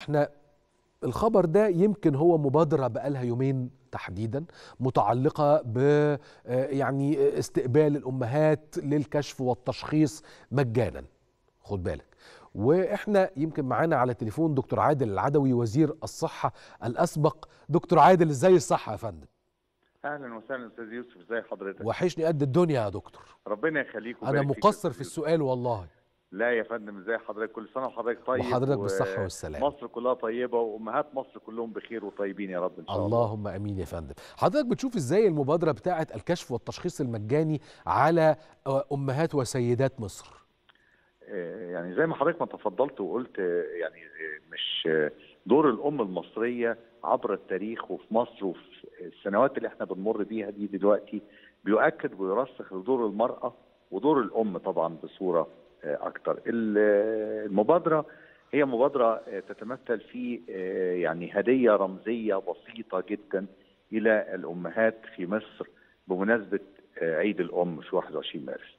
احنا الخبر ده يمكن هو مبادرة بقالها يومين تحديدا متعلقة ب يعني استقبال الأمهات للكشف والتشخيص مجانا خد بالك واحنا يمكن معانا على تليفون دكتور عادل العدوي وزير الصحة الأسبق دكتور عادل ازاي الصحة يا فندم اهلا وسهلا استاذ يوسف ازي حضرتك وحشني قد الدنيا يا دكتور ربنا يخليك انا ويبارك فيك مقصر يا في أستاذ السؤال والله لا يا فندم ازي حضرتك كل سنه وحضرتك طيب وحضرتك و- بالصحة والسلامة. مصر كلها طيبه وامهات مصر كلهم بخير وطيبين يا رب ان شاء الله اللهم امين يا فندم حضرتك بتشوف ازاي المبادرة بتاعة الكشف والتشخيص المجاني على امهات وسيدات مصر آه، يعني زي ما حضرتك ما تفضلت وقلت آه، يعني آه، مش آه، دور الام المصريه عبر التاريخ وفي مصر وفي السنوات اللي احنا بنمر بيها دي دلوقتي بيؤكد ويرسخ لدور المراه ودور الام طبعا بصوره آه، اكتر ال- آه، المبادره هي مبادره آه، تتمثل في آه، يعني هديه رمزيه بسيطه جدا الى الامهات في مصر بمناسبه آه، عيد الام في 21 مارس.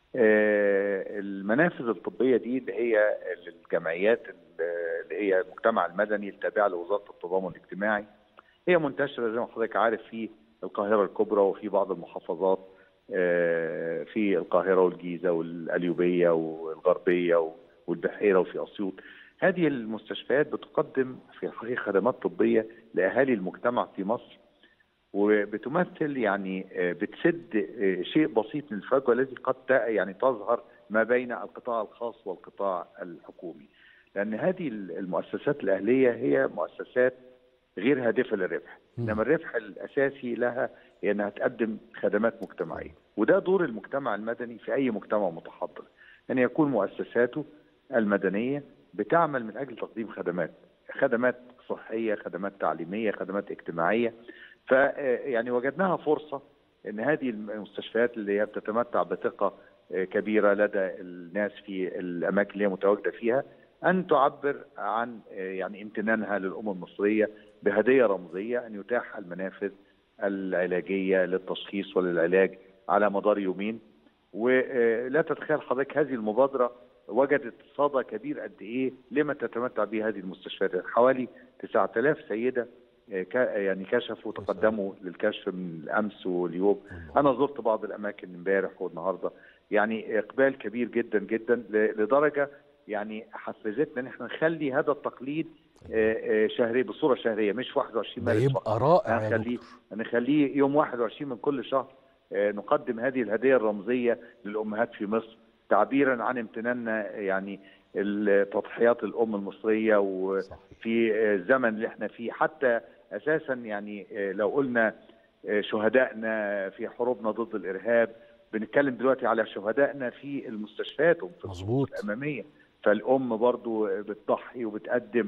آه، المنافذ الطبيه دي اللي هي الجمعيات اللي هي المجتمع المدني التابعه لوزاره التضامن الاجتماعي هي منتشره زي ما حضرتك عارف في القاهره الكبرى وفي بعض المحافظات آه، في القاهره والجيزه والقليوبيه والغربيه والبحيره وفي اسيوط هذه المستشفيات بتقدم في الحقيقه خدمات طبيه لاهالي المجتمع في مصر وبتمثل يعني آه، بتسد آه، شيء بسيط من الفجوه الذي قد ت- يعني تظهر ما بين القطاع الخاص والقطاع الحكومي لان هذه المؤسسات الاهليه هي مؤسسات غير هادفه للربح مم. انما الربح الاساسي لها هي انها تقدم خدمات مجتمعيه وده دور المجتمع المدني في اي مجتمع متحضر ان يكون مؤسساته المدنيه بتعمل من اجل تقديم خدمات خدمات صحيه خدمات تعليميه خدمات اجتماعيه ف يعني وجدناها فرصه ان هذه المستشفيات اللي هي بتتمتع بثقه آه، كبيره لدى الناس في الاماكن اللي هي متواجده فيها ان تعبر عن آه، يعني امتنانها للامه المصريه بهديه رمزيه ان يتاح المنافذ العلاجيه للتشخيص وللعلاج على مدار يومين ولا تتخيل حضرتك هذه المبادره وجدت صدى كبير قد ايه لما تتمتع به هذه المستشفيات حوالي 9000 سيده آه، كا- يعني كشفوا تقدموا للكشف من الامس واليوم انا زرت بعض الاماكن امبارح والنهارده يعني اقبال كبير جدا جدا ل- لدرجه يعني حفزتنا ان احنا نخلي هذا التقليد آه، آه، شهري بصوره شهريه مش 21 ده مارس فقط. يبقى رائع يا هنخليه دكتور هنخليه يوم 21 من كل شهر آه، نقدم هذه الهديه الرمزيه للامهات في مصر تعبيرا عن امتناننا يعني تضحيات الام المصريه وفي صحيح. الزمن اللي احنا فيه حتى اساسا يعني آه، لو قلنا آه، شهدائنا في حروبنا ضد الارهاب بنتكلم دلوقتي على شهدائنا في المستشفيات وفي مظبوط الاماميه فالام برضو بتضحي وبتقدم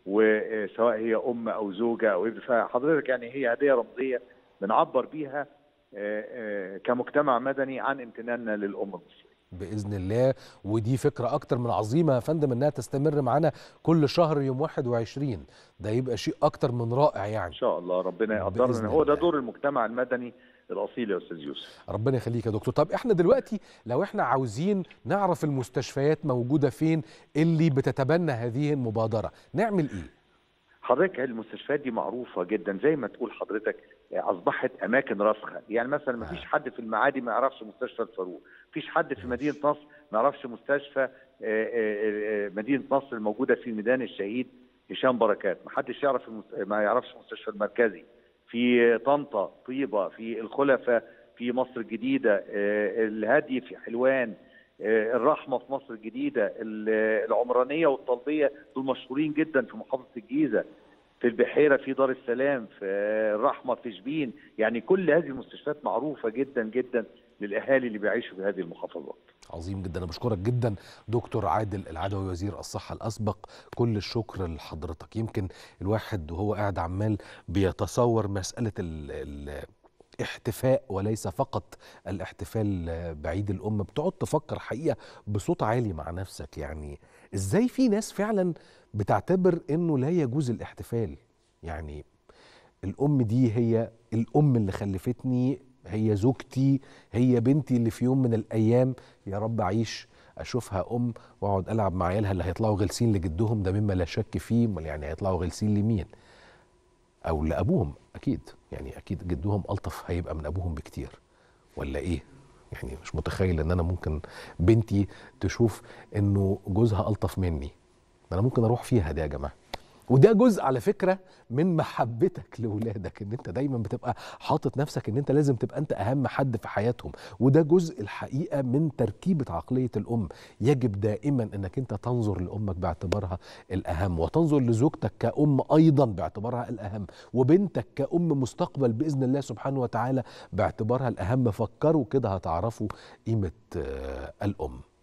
وسواء هي ام او زوجه او ابن فحضرتك يعني هي هديه رمزيه بنعبر بيها آه، آه، كمجتمع مدني عن امتناننا للام المصريه باذن الله ودي فكره اكتر من عظيمه يا فندم انها تستمر معانا كل شهر يوم 21 ده يبقى شيء اكتر من رائع يعني ان شاء الله ربنا بإذن يقدرنا هو ده الله. دور المجتمع المدني الاصيل يا استاذ يوسف ربنا يخليك يا دكتور طب احنا دلوقتي لو احنا عاوزين نعرف المستشفيات موجوده فين اللي بتتبنى هذه المبادره نعمل ايه حضرتك المستشفيات دي معروفه جدا زي ما تقول حضرتك آه، اصبحت اماكن راسخه يعني مثلا ما فيش حد في المعادي ما يعرفش مستشفى الفاروق فيش حد في مدينه نصر ما يعرفش مستشفى آه، آه، آه، مدينه نصر الموجوده في ميدان الشهيد هشام بركات ما حدش يعرف المس- ما يعرفش المستشفى المركزي في طنطا طيبه في الخلفاء في مصر الجديده آه، الهادي في حلوان آه، الرحمه في مصر الجديده ال- العمرانيه والطلبيه دول مشهورين جدا في محافظه الجيزه في البحيره في دار السلام في الرحمه في شبين يعني كل هذه المستشفيات معروفه جدا جدا للاهالي اللي بيعيشوا في هذه المحافظات عظيم جدا انا بشكرك جدا دكتور عادل العدوي وزير الصحه الاسبق كل الشكر لحضرتك يمكن الواحد وهو قاعد عمال بيتصور مساله ال ال احتفاء وليس فقط الاحتفال بعيد الام بتقعد تفكر حقيقه بصوت عالي مع نفسك يعني ازاي في ناس فعلا بتعتبر انه لا يجوز الاحتفال يعني الام دي هي الام اللي خلفتني هي زوجتي هي بنتي اللي في يوم من الايام يا رب اعيش اشوفها ام واقعد العب مع عيالها اللي هيطلعوا غلسين لجدهم ده مما لا شك فيه امال يعني هيطلعوا غلسين لمين او لابوهم اكيد يعني اكيد جدهم الطف هيبقى من ابوهم بكتير ولا ايه يعني مش متخيل ان انا ممكن بنتي تشوف انه جوزها الطف مني انا ممكن اروح فيها دي يا جماعه وده جزء على فكره من محبتك لاولادك ان انت دايما بتبقى حاطط نفسك ان انت لازم تبقى انت اهم حد في حياتهم وده جزء الحقيقه من تركيبه عقليه الام يجب دائما انك انت تنظر لامك باعتبارها الاهم وتنظر لزوجتك كأم ايضا باعتبارها الاهم وبنتك كأم مستقبل باذن الله سبحانه وتعالى باعتبارها الاهم فكروا كده هتعرفوا قيمه الام